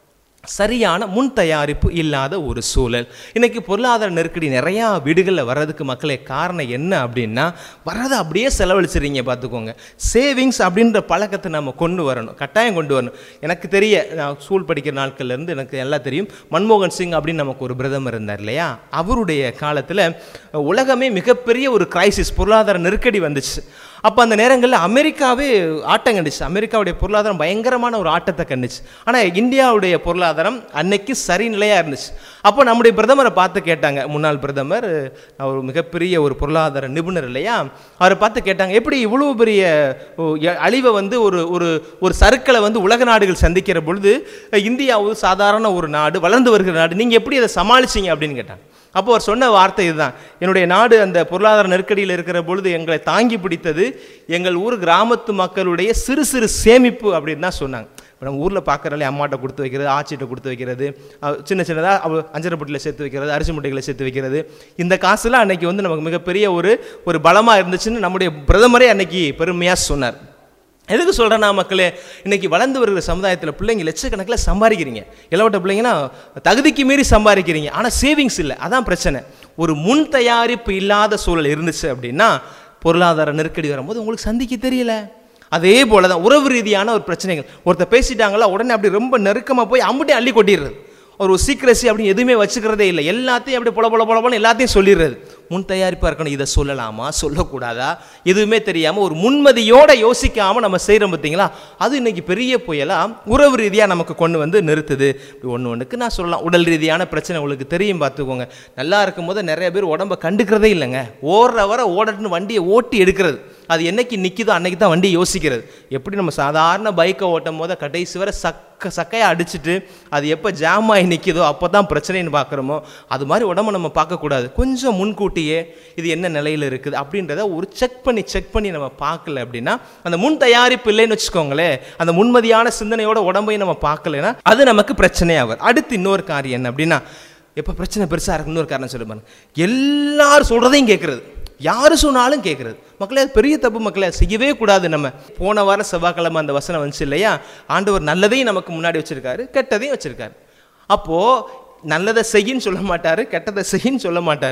சரியான முன் தயாரிப்பு இல்லாத ஒரு சூழல் இன்னைக்கு பொருளாதார நெருக்கடி நிறையா வீடுகளில் வர்றதுக்கு மக்களே காரணம் என்ன அப்படின்னா வர்றதை அப்படியே செலவழிச்சிடுறீங்க பார்த்துக்கோங்க சேவிங்ஸ் அப்படின்ற பழக்கத்தை நம்ம கொண்டு வரணும் கட்டாயம் கொண்டு வரணும் எனக்கு தெரிய நான் ஸ்கூல் படிக்கிற நாட்கள்லேருந்து எனக்கு எல்லாம் தெரியும் மன்மோகன் சிங் அப்படின்னு நமக்கு ஒரு பிரதமர் இருந்தார் இல்லையா அவருடைய காலத்தில் உலகமே மிகப்பெரிய ஒரு கிரைசிஸ் பொருளாதார நெருக்கடி வந்துச்சு அப்போ அந்த நேரங்களில் அமெரிக்காவே ஆட்டம் கண்டுச்சு அமெரிக்காவுடைய பொருளாதாரம் பயங்கரமான ஒரு ஆட்டத்தை கண்டுச்சு ஆனால் இந்தியாவுடைய பொருளாதாரம் அன்னைக்கு சரிநிலையாக இருந்துச்சு அப்போ நம்முடைய பிரதமரை பார்த்து கேட்டாங்க முன்னாள் பிரதமர் அவர் மிகப்பெரிய ஒரு பொருளாதார நிபுணர் இல்லையா அவரை பார்த்து கேட்டாங்க எப்படி இவ்வளோ பெரிய ஓ, எ- அழிவை வந்து ஒரு ஒரு ஒரு சறுக்களை வந்து உலக நாடுகள் சந்திக்கிற பொழுது இந்தியாவும் சாதாரண ஒரு நாடு வளர்ந்து வருகிற நாடு நீங்கள் எப்படி அதை சமாளிச்சீங்க அப்படின்னு கேட்டாங்க அப்போ அவர் சொன்ன வார்த்தை இதுதான் என்னுடைய நாடு அந்த பொருளாதார நெருக்கடியில் இருக்கிற பொழுது எங்களை தாங்கி பிடித்தது எங்கள் ஊர் கிராமத்து மக்களுடைய சிறு சிறு சேமிப்பு அப்படின்னு தான் சொன்னாங்க இப்போ நம்ம ஊரில் பார்க்குறாலே அம்மாட்ட கொடுத்து வைக்கிறது ஆச்சிட்ட கொடுத்து வைக்கிறது அஹ் சின்ன சின்னதாக அவ அஞ்சரை புட்டியில் சேர்த்து வைக்கிறது அரிசி முட்டைகளை சேர்த்து வைக்கிறது இந்த காசுலாம் அன்னைக்கு வந்து நமக்கு மிகப்பெரிய ஒரு ஒரு பலமாக இருந்துச்சுன்னு நம்முடைய பிரதமரே அன்னைக்கு பெருமையாக சொன்னார் எதுக்கு சொல்கிறேன்னா மக்களே இன்னைக்கு வளர்ந்து வருகிற சமுதாயத்தில் பிள்ளைங்க லட்சக்கணக்கில் சம்பாதிக்கிறீங்க இளவட்ட பிள்ளைங்கன்னா தகுதிக்கு மீறி சம்பாதிக்கிறீங்க ஆனால் சேவிங்ஸ் இல்லை அதான் பிரச்சனை ஒரு முன் தயாரிப்பு இல்லாத சூழல் இருந்துச்சு அப்படின்னா பொருளாதார நெருக்கடி வரும்போது உங்களுக்கு சந்திக்க தெரியல அதே போல தான் உறவு ரீதியான ஒரு பிரச்சனைகள் ஒருத்தர் பேசிட்டாங்களா உடனே அப்படி ரொம்ப நெருக்கமாக போய் அம்புட்டே அள்ளி கொட்டிடுறது ஒரு சீக்கிரசி அப்படின்னு எதுவுமே வச்சுக்கிறதே இல்லை எல்லாத்தையும் அப்படி பொல பொல பொல பொலன்னு எல்லாத்தையும் சொல்லிடுறது முன் தயாரிப்பாக இருக்கணும் இதை சொல்லலாமா சொல்லக்கூடாதா எதுவுமே தெரியாமல் ஒரு முன்மதியோட யோசிக்காமல் நம்ம செய்கிறோம் பார்த்தீங்களா அது இன்னைக்கு பெரிய புயலாக உறவு ரீதியாக நமக்கு கொண்டு வந்து நிறுத்துது இப்படி ஒன்று ஒன்றுக்கு நான் சொல்லலாம் உடல் ரீதியான பிரச்சனை உங்களுக்கு தெரியும் பார்த்துக்கோங்க நல்லா இருக்கும்போது நிறைய பேர் உடம்ப கண்டுக்கிறதே இல்லைங்க ஓடுற வர ஓடட்டுன்னு வண்டியை ஓட்டி எடுக்கிறது அது என்னைக்கு நிற்கிதோ அன்னைக்கு தான் வண்டி யோசிக்கிறது எப்படி நம்ம சாதாரண பைக்கை ஓட்டும் போது கடைசி வரை சக்க சக்கையாக அடிச்சிட்டு அது எப்போ ஜாம் ஆகி நிற்கிதோ அப்போ தான் பிரச்சனைன்னு பார்க்குறோமோ அது மாதிரி உடம்ப நம்ம பார்க்கக்கூடாது கொஞ்சம் முன்கூட்டியே இது என்ன நிலையில் இருக்குது அப்படின்றத ஒரு செக் பண்ணி செக் பண்ணி நம்ம பார்க்கல அப்படின்னா அந்த முன் தயாரிப்பு இல்லைன்னு வச்சுக்கோங்களேன் அந்த முன்மதியான சிந்தனையோட உடம்பையும் நம்ம பார்க்கலைன்னா அது நமக்கு பிரச்சனையாகும் அடுத்து இன்னொரு காரியம் என்ன அப்படின்னா எப்போ பிரச்சனை பெருசாக இருக்கு இன்னொரு காரணம் சொல்லி பாருங்க எல்லாரும் சொல்கிறதையும் கேட்குறது யார் சொன்னாலும் கேட்குறது மக்களே அது பெரிய தப்பு மக்களே அது செய்யவே கூடாது நம்ம போன வாரம் செவ்வாய்க்கிழமை அந்த வசனம் வந்துச்சு இல்லையா ஆண்டவர் நல்லதையும் நமக்கு முன்னாடி வச்சிருக்காரு கெட்டதையும் வச்சிருக்காரு அப்போது நல்லதை செய்யின்னு சொல்ல மாட்டார் கெட்டதை செய்யின்னு சொல்ல மாட்டார்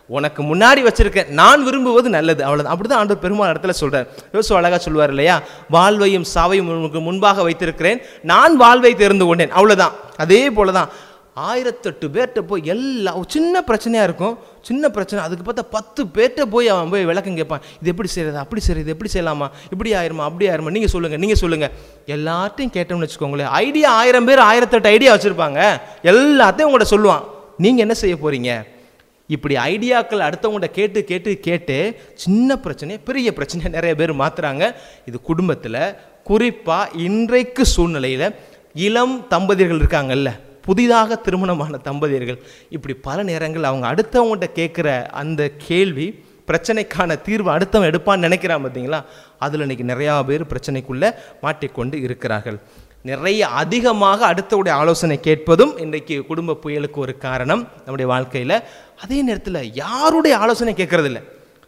உனக்கு முன்னாடி வச்சிருக்கேன் நான் விரும்புவது நல்லது அவ்வளவுதான் அப்படிதான் ஆண்டவர் பெருமாள் இடத்துல சொல்றார் யோசு அழகா சொல்வார் இல்லையா வாழ்வையும் சாவையும் உனக்கு முன்பாக வைத்திருக்கிறேன் நான் வாழ்வை தெரிந்து கொண்டேன் அவ்வளவுதான் அதே போலதான் ஆயிரத்தெட்டு பேர்கிட்ட போய் எல்லா ஒரு சின்ன பிரச்சனையா இருக்கும் சின்ன பிரச்சனை அதுக்கு பார்த்தா பத்து பேர்கிட்ட போய் அவன் போய் விளக்கம் கேட்பான் இது எப்படி செய்யறது அப்படி செய்யறது இது எப்படி செய்யலாமா இப்படி ஆயிருமா அப்படி ஆயிருமா நீங்க சொல்லுங்க நீங்க சொல்லுங்க எல்லாத்தையும் கேட்டோம்னு வச்சுக்கோங்களேன் ஐடியா ஆயிரம் பேர் ஆயிரத்தெட்டு ஐடியா வச்சிருப்பாங்க எல்லாத்தையும் உங்கள்கிட்ட சொல்லுவான் நீங்க என்ன செய்ய போறீங்க இப்படி ஐடியாக்கள் அடுத்தவங்கள்ட்ட கேட்டு கேட்டு கேட்டு சின்ன பிரச்சனையை பெரிய பிரச்சனையை நிறைய பேர் மாத்துறாங்க இது குடும்பத்தில் குறிப்பாக இன்றைக்கு சூழ்நிலையில் இளம் தம்பதியர்கள் இருக்காங்கல்ல புதிதாக திருமணமான தம்பதியர்கள் இப்படி பல நேரங்கள் அவங்க அடுத்தவங்கள்ட்ட கேட்குற அந்த கேள்வி பிரச்சனைக்கான தீர்வு அடுத்தவன் எடுப்பான்னு நினைக்கிறான் பார்த்தீங்களா அதில் இன்னைக்கு நிறையா பேர் பிரச்சனைக்குள்ளே மாட்டிக்கொண்டு இருக்கிறார்கள் நிறைய அதிகமாக அடுத்தவுடைய ஆலோசனை கேட்பதும் இன்றைக்கு குடும்ப புயலுக்கு ஒரு காரணம் நம்முடைய வாழ்க்கையில் அதே நேரத்தில் யாருடைய ஆலோசனை கேட்கறதில்ல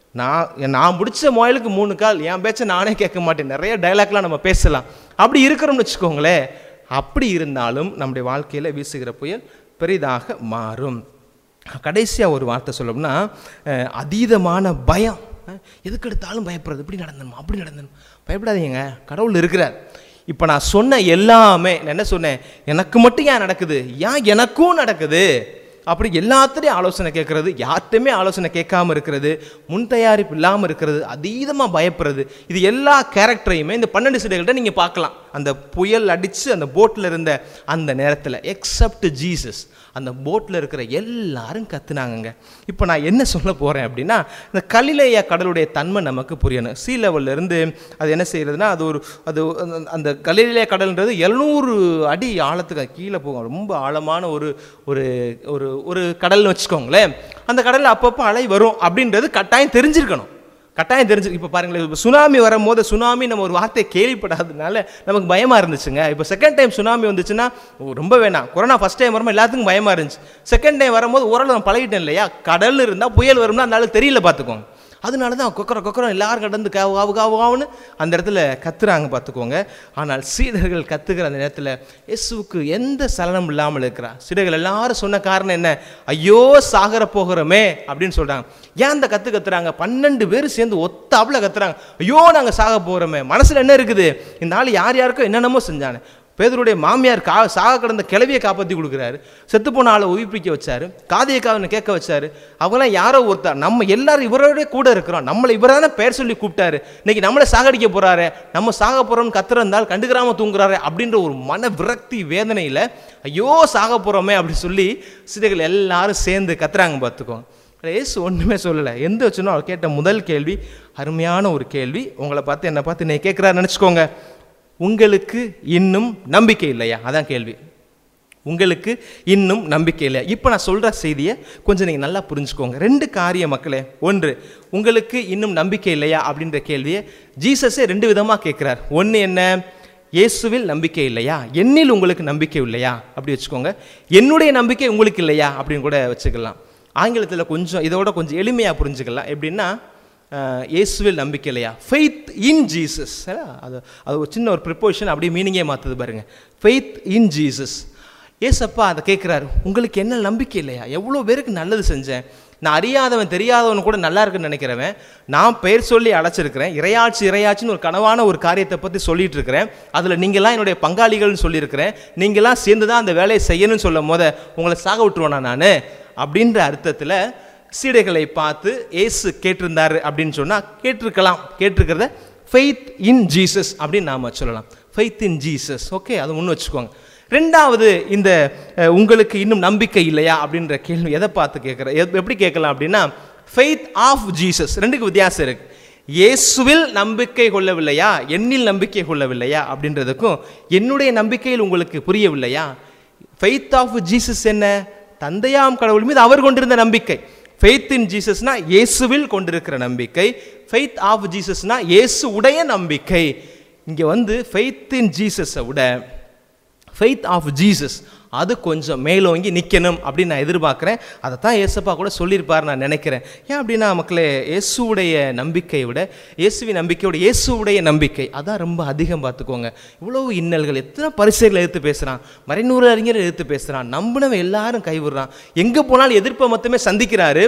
நான் நான் பிடிச்ச முயலுக்கு மூணு கால் என் பேச்சை நானே கேட்க மாட்டேன் நிறைய டைலாக்லாம் நம்ம பேசலாம் அப்படி இருக்கிறோம்னு வச்சுக்கோங்களேன் அப்படி இருந்தாலும் நம்முடைய வாழ்க்கையில் வீசுகிற புயல் பெரிதாக மாறும் கடைசியாக ஒரு வார்த்தை சொல்லணும்னா அஹ், அதீதமான பயம் அஹ், எதுக்கு எடுத்தாலும் பயப்படுறது இப்படி நடந்தணும் அப்படி நடந்தணும் பயப்படாதீங்க கடவுள் இருக்கிறார் இப்போ நான் சொன்ன எல்லாமே நான் என்ன சொன்னேன் எனக்கு மட்டும் ஏன் நடக்குது ஏன் எனக்கும் நடக்குது அப்படி எல்லாத்துலேயும் ஆலோசனை கேட்கறது யார்கிட்டையுமே ஆலோசனை கேட்காம இருக்கிறது முன் தயாரிப்பு இல்லாமல் இருக்கிறது அதீதமாக பயப்படுறது இது எல்லா கேரக்டரையுமே இந்த பன்னெண்டு சிலைகள்கிட்ட நீங்கள் பார்க்கலாம் அந்த புயல் அடித்து அந்த போட்டில் இருந்த அந்த நேரத்தில் எக்ஸப்ட் ஜீசஸ் அந்த போட்டில் இருக்கிற எல்லாரும் கத்துனாங்கங்க இப்போ நான் என்ன சொல்ல போகிறேன் அப்படின்னா இந்த கலிலேயா கடலுடைய தன்மை நமக்கு புரியணும் சீ லெவல்ல இருந்து அது என்ன செய்யறதுன்னா அது ஒரு அது அந்த- அந்த கலிலேயா கடல்ன்றது எழுநூறு அடி ஆழத்துக்கு கீழே போகும் ரொம்ப ஆழமான ஒரு ஒரு ஒரு ஒரு கடல்னு வச்சுக்கோங்களேன் அந்த கடலில் அப்பப்போ அலை வரும் அப்படின்றது கட்டாயம் தெரிஞ்சிருக்கணும் கட்டாயம் தெரிஞ்சு இப்போ பாருங்களேன் இப்போ சுனாமி வரும்போது சுனாமி நம்ம ஒரு வார்த்தையை கேள்விப்படாததுனால நமக்கு பயமாக இருந்துச்சுங்க இப்போ செகண்ட் டைம் சுனாமி வந்துச்சுன்னா ஓ, ரொம்ப வேணாம் கொரோனா ஃபஸ்ட் டைம் வரும்போது எல்லாத்துக்கும் பயமாக இருந்துச்சு செகண்ட் டைம் வரும்போது ஓரளவு நம்ம பழகிட்டேன் இல்லையா கடல் இருந்தால் புயல் வரும்னா அந்த ஆளு தெரியல பார்த்துக்கோங்க அதனால தான் கொக்கர கொக்கரம் எல்லாரும் கடந்து காவு காவு காவு காவுன்னு அந்த இடத்துல கத்துறாங்க பார்த்துக்கோங்க ஆனால் சீடர்கள் கத்துக்கிற அந்த நேரத்தில் இயேசுவுக்கு எந்த சலனம் இல்லாமல் இருக்கிறா சீடர்கள் எல்லாரும் சொன்ன காரணம் என்ன ஐயோ சாகர போகிறோமே அப்படின்னு சொல்றாங்க ஏன் அந்த கத்து கத்துறாங்க பன்னெண்டு பேர் சேர்ந்து ஒத்தாப்புல கத்துறாங்க ஐயோ நாங்கள் சாக போகிறோமே மனசில் என்ன இருக்குது இந்த ஆள் யார் யாருக்கோ என்னென்னமோ செஞ்சானே பேதருடைய மாமியார் கா சாக கிடந்த கிளவியை காப்பாற்றி கொடுக்குறாரு செத்து போன ஆளை உயிர்ப்பிக்க வச்சாரு காதியை காவனை கேட்க வச்சாரு அவங்களாம் யாரோ ஒருத்தர் நம்ம எல்லாரும் இவரோட கூட இருக்கிறோம் நம்மளை இவரை தானே பெயர் சொல்லி கூப்பிட்டாரு இன்னைக்கு நம்மளை சாகடிக்க போறாரு நம்ம சாக போறோம்னு கத்துறந்தால் கண்டுக்கிறாம தூங்குறாரு அப்படின்ற ஒரு மன விரக்தி வேதனையில ஐயோ சாக போறோமே அப்படி சொல்லி சிதைகள் எல்லாரும் சேர்ந்து கத்துறாங்க பார்த்துக்கோங்க ஏசு ஒன்றுமே சொல்லலை எந்த வச்சுனோ அவர் கேட்ட முதல் கேள்வி அருமையான ஒரு கேள்வி உங்களை பார்த்து என்னை பார்த்து நீ கேட்குறாரு நினச்சிக்கோங்க உங்களுக்கு இன்னும் நம்பிக்கை இல்லையா அதான் கேள்வி உங்களுக்கு இன்னும் நம்பிக்கை இல்லையா இப்போ நான் சொல்கிற செய்தியை கொஞ்சம் நீங்கள் நல்லா புரிஞ்சுக்கோங்க ரெண்டு காரிய மக்களே ஒன்று உங்களுக்கு இன்னும் நம்பிக்கை இல்லையா அப்படின்ற கேள்வியை ஜீசஸே ரெண்டு விதமாக கேட்குறார் ஒன்று என்ன இயேசுவில் நம்பிக்கை இல்லையா என்னில் உங்களுக்கு நம்பிக்கை இல்லையா அப்படி வச்சுக்கோங்க என்னுடைய நம்பிக்கை உங்களுக்கு இல்லையா அப்படின்னு கூட வச்சுக்கலாம் ஆங்கிலத்தில் கொஞ்சம் இதோட கொஞ்சம் எளிமையாக புரிஞ்சுக்கலாம் எப்படின்னா அஹ், இயேசுவில் நம்பிக்கை இல்லையா ஃபெய்த் இன் ஜீசஸ் அது அது ஒரு சின்ன ஒரு ப்ரிப்போஷன் அப்படியே மீனிங்கே மாற்றுது பாருங்க ஃபெய்த் இன் ஜீசஸ் ஏசப்பா அதை கேட்குறாரு உங்களுக்கு என்ன நம்பிக்கை இல்லையா எவ்வளோ பேருக்கு நல்லது செஞ்சேன் நான் அறியாதவன் தெரியாதவன் கூட நல்லா இருக்குன்னு நினைக்கிறவன் நான் பெயர் சொல்லி அழைச்சிருக்கிறேன் இறையாட்சி இறையாட்சின்னு ஒரு கனவான ஒரு காரியத்தை பற்றி சொல்லிட்டு இருக்கிறேன் அதில் நீங்களாம் என்னுடைய பங்காளிகள்னு சொல்லியிருக்கிறேன் நீங்களாம் சேர்ந்து தான் அந்த வேலையை செய்யணும்னு சொல்லும் போத உங்களை சாக விட்டுருவேனா நான் அப்படின்ற அர்த்தத்தில் சீடைகளை பார்த்து ஏசு கேட்டிருந்தாரு அப்படின்னு சொன்னால் கேட்டிருக்கலாம் கேட்டிருக்கிறத ஃபெய்த் இன் ஜீசஸ் அப்படின்னு நாம் சொல்லலாம் ஃபெய்த் இன் ஜீசஸ் ஓகே அது முன்னு வச்சுக்கோங்க ரெண்டாவது இந்த அஹ், உங்களுக்கு இன்னும் நம்பிக்கை இல்லையா அப்படின்ற கேள்வி எதை பார்த்து கேட்குற எப்படி கேட்கலாம் அப்படின்னா ஃபெய்த் ஆஃப் ஜீசஸ் ரெண்டுக்கு வித்தியாசம் இருக்கு இயேசுவில் நம்பிக்கை கொள்ளவில்லையா என்னில் நம்பிக்கை கொள்ளவில்லையா அப்படின்றதுக்கும் என்னுடைய நம்பிக்கையில் உங்களுக்கு புரியவில்லையா ஃபெய்த் ஆஃப் ஜீசஸ் என்ன தந்தையாம் கடவுள் மீது அவர் கொண்டிருந்த நம்பிக்கை ஃபெய்த் இன் ஜீசஸ்னா இயேசுவில் கொண்டிருக்கிற நம்பிக்கை ஃபெய்த் ஆஃப் ஜீசஸ்னா இயேசு உடைய நம்பிக்கை இங்கே வந்து ஃபெய்த் இன் ஜீசஸை விட ஃபெய்த் ஆஃப் ஜீசஸ் அது கொஞ்சம் மேலோங்கி நிற்கணும் அப்படின்னு நான் எதிர்பார்க்குறேன் அதை தான் ஏசப்பா கூட சொல்லியிருப்பார் நான் நினைக்கிறேன் ஏன் அப்படின்னா மக்களே இயேசுவுடைய நம்பிக்கையை விட இயேசுவின் நம்பிக்கையோட இயேசுவுடைய நம்பிக்கை அதான் ரொம்ப அதிகம் பார்த்துக்கோங்க இவ்வளவு இன்னல்கள் எத்தனை பரிசைகளை எடுத்து பேசுகிறான் மறைநூறு அறிஞர் எடுத்து பேசுகிறான் நம்பினவன் எல்லாரும் கைவிடுறான் எங்கே போனாலும் எதிர்ப்பை மட்டுமே சந்திக்கிறாரு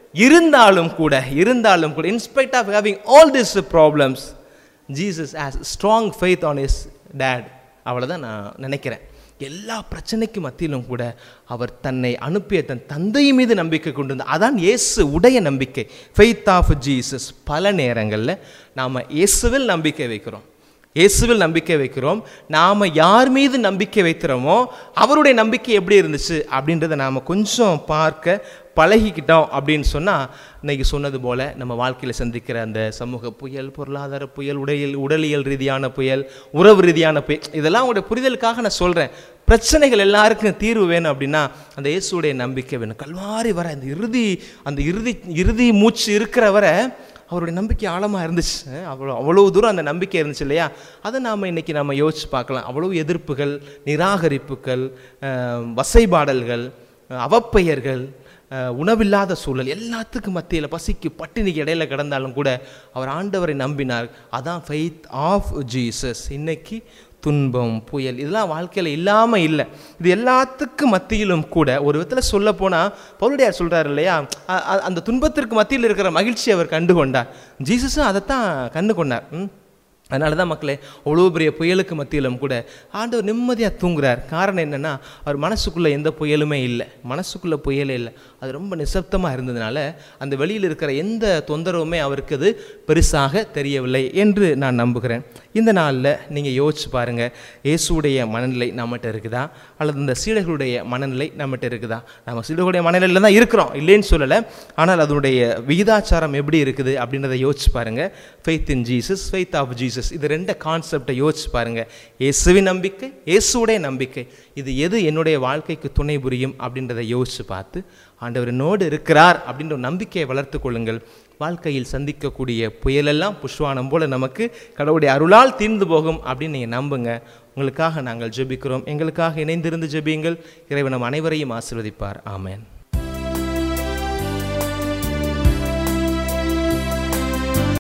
இருந்தாலும் கூட இருந்தாலும் கூட in spite of having all this problems Jesus has strong faith on is that அவ்வளோதான் நான் நினைக்கிறேன் எல்லா பிரச்சனைக்கு மத்தியிலும் கூட அவர் தன்னை அனுப்பிய தன் தந்தை மீது நம்பிக்கை கொண்டிருந்தார் அதான் இயேசு உடைய நம்பிக்கை ஃபெய்த் ஆஃப் ஜீசஸ் பல நேரங்களில் நாம் இயேசுவில் நம்பிக்கை வைக்கிறோம் இயேசுவில் நம்பிக்கை வைக்கிறோம் நாம் யார் மீது நம்பிக்கை வைக்கிறோமோ அவருடைய நம்பிக்கை எப்படி இருந்துச்சு அப்படின்றத நாம் கொஞ்சம் பார்க்க பழகிக்கிட்டோம் அப்படின்னு சொன்னால் இன்னைக்கு சொன்னது போல் நம்ம வாழ்க்கையில் சந்திக்கிற அந்த சமூக புயல் பொருளாதார புயல் உடையல் உடலியல் ரீதியான புயல் உறவு ரீதியான புயல் இதெல்லாம் உங்களுடைய புரிதலுக்காக நான் சொல்கிறேன் பிரச்சனைகள் எல்லாருக்கும் தீர்வு வேணும் அப்படின்னா அந்த இயேசுடைய நம்பிக்கை வேணும் கல்வாரி வர அந்த இறுதி அந்த இறுதி இறுதி மூச்சு இருக்கிற வரை அவருடைய நம்பிக்கை ஆழமாக இருந்துச்சு அவ்வளோ அவ்வளோ தூரம் அந்த நம்பிக்கை இருந்துச்சு இல்லையா அதை நாம் இன்றைக்கி நம்ம யோசிச்சு பார்க்கலாம் அவ்வளோ எதிர்ப்புகள் நிராகரிப்புகள் அஹ், வசைபாடல்கள் அஹ், அவப்பெயர்கள் அஹ், உணவில்லாத சூழல் எல்லாத்துக்கும் மத்தியில் பசிக்கு பட்டினிக்கு இடையில கிடந்தாலும் கூட அவர் ஆண்டவரை நம்பினார் அதான் ஃபெய்த் ஆஃப் ஜீசஸ் இன்னைக்கு துன்பம் புயல் இதெல்லாம் வாழ்க்கையில் இல்லாமல் இல்லை இது எல்லாத்துக்கும் மத்தியிலும் கூட ஒரு விதத்தில் சொல்ல போனால் பவுலுடையார் சொல்கிறார் இல்லையா அ- அ- அந்த துன்பத்திற்கு மத்தியில் இருக்கிற மகிழ்ச்சி அவர் கண்டு கொண்டார் ஜீசஸும் அதைத்தான் கண்டு கொண்டார் ம் அதனால தான் மக்களே அவ்வளோ பெரிய புயலுக்கு மத்தியிலும் கூட ஆண்டவர் நிம்மதியாக தூங்குறார் காரணம் என்னென்னா அவர் மனசுக்குள்ளே எந்த புயலுமே இல்லை மனசுக்குள்ளே புயலே இல்லை அது ரொம்ப நிசப்தமாக இருந்ததுனால அந்த வெளியில் இருக்கிற எந்த தொந்தரவுமே அவருக்கு அது பெருசாக தெரியவில்லை என்று நான் நம்புகிறேன் இந்த நாளில் நீங்கள் யோசிச்சு பாருங்கள் இயேசுடைய மனநிலை நம்மகிட்ட இருக்குதா அல்லது இந்த சீடர்களுடைய மனநிலை நம்மகிட்ட இருக்குதா நம்ம சீடர்களுடைய மனநிலையில் தான் இருக்கிறோம் இல்லைன்னு சொல்லலை ஆனால் அதனுடைய விகிதாச்சாரம் எப்படி இருக்குது அப்படின்றத யோசிச்சு பாருங்கள் faith in Jesus faith of Jesus இது ரெண்டு கான்செப்டை யோசிச்சு பாருங்கள் இயேசுவின் நம்பிக்கை இயேசுடைய நம்பிக்கை இது எது என்னுடைய வாழ்க்கைக்கு துணை புரியும் அப்படின்றத யோசிச்சு பார்த்து ஆண்டவர் என்னோடு இருக்கிறார் அப்படின்ற ஒரு நம்பிக்கையை வளர்த்து கொள்ளுங்கள் வாழ்க்கையில் சந்திக்கக்கூடிய புயலெல்லாம் புஷ்வானம் போல நமக்கு கடவுளுடைய அருளால் தீர்ந்து போகும் அப்படின்னு நீங்கள் நம்புங்க உங்களுக்காக நாங்கள் ஜெபிக்கிறோம் எங்களுக்காக இணைந்திருந்து ஜெபியுங்கள் இறைவன் நம் அனைவரையும் ஆசீர்வதிப்பார் ஆமென்